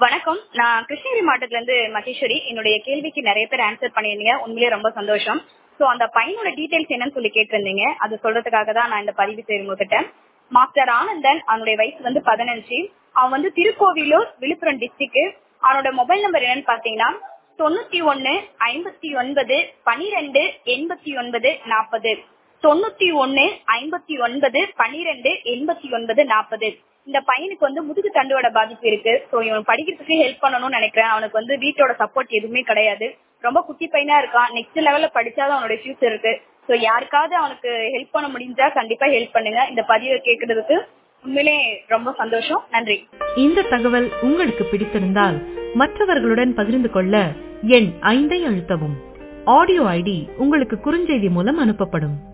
வணக்கம் நான் கிருஷ்ணகிரி மாவட்டத்துல இருந்து மகேஸ்வரி என்னுடைய கேள்விக்கு நிறைய பேர் ஆன்சர் பண்ணிருந்தீங்க உண்மையிலேயே ரொம்ப சந்தோஷம் சோ அந்த பையனோட டீடைல்ஸ் என்னன்னு சொல்லி கேட்டிருந்தீங்க அது சொல்றதுக்காக தான் நான் இந்த பதிவு செய்யும் உங்ககிட்ட மாஸ்டர் ஆனந்தன் அவனுடைய வயசு வந்து பதினஞ்சு அவன் வந்து திருக்கோவிலூர் விழுப்புரம் டிஸ்ட்ரிக்ட் அவனோட மொபைல் நம்பர் என்னன்னு பாத்தீங்கன்னா தொண்ணூத்தி ஒன்னு ஐம்பத்தி ஒன்பது பனிரெண்டு எண்பத்தி ஒன்பது நாற்பது தொண்ணூத்தி ஒன்னு ஐம்பத்தி ஒன்பது பனிரெண்டு எண்பத்தி ஒன்பது நாற்பது இந்த பையனுக்கு வந்து முதுகு தண்டுவட பாதிப்பு இருக்கு சோ இவன் படிக்கிறதுக்கு ஹெல்ப் பண்ணணும்னு நினைக்கிறேன் அவனுக்கு வந்து வீட்டோட சப்போர்ட் எதுவுமே கிடையாது ரொம்ப குட்டி பையனா இருக்கான் நெக்ஸ்ட் லெவல்ல படிச்சாதான் அவனோட ஃபியூச்சர் இருக்கு சோ யாருக்காவது அவனுக்கு ஹெல்ப் பண்ண முடிஞ்சா கண்டிப்பா ஹெல்ப் பண்ணுங்க இந்த பதிவை கேட்கறதுக்கு உண்மையிலே ரொம்ப சந்தோஷம் நன்றி இந்த தகவல் உங்களுக்கு பிடித்திருந்தால் மற்றவர்களுடன் பகிர்ந்து கொள்ள எண் ஐந்தை அழுத்தவும் ஆடியோ ஐடி உங்களுக்கு குறுஞ்செய்தி மூலம் அனுப்பப்படும்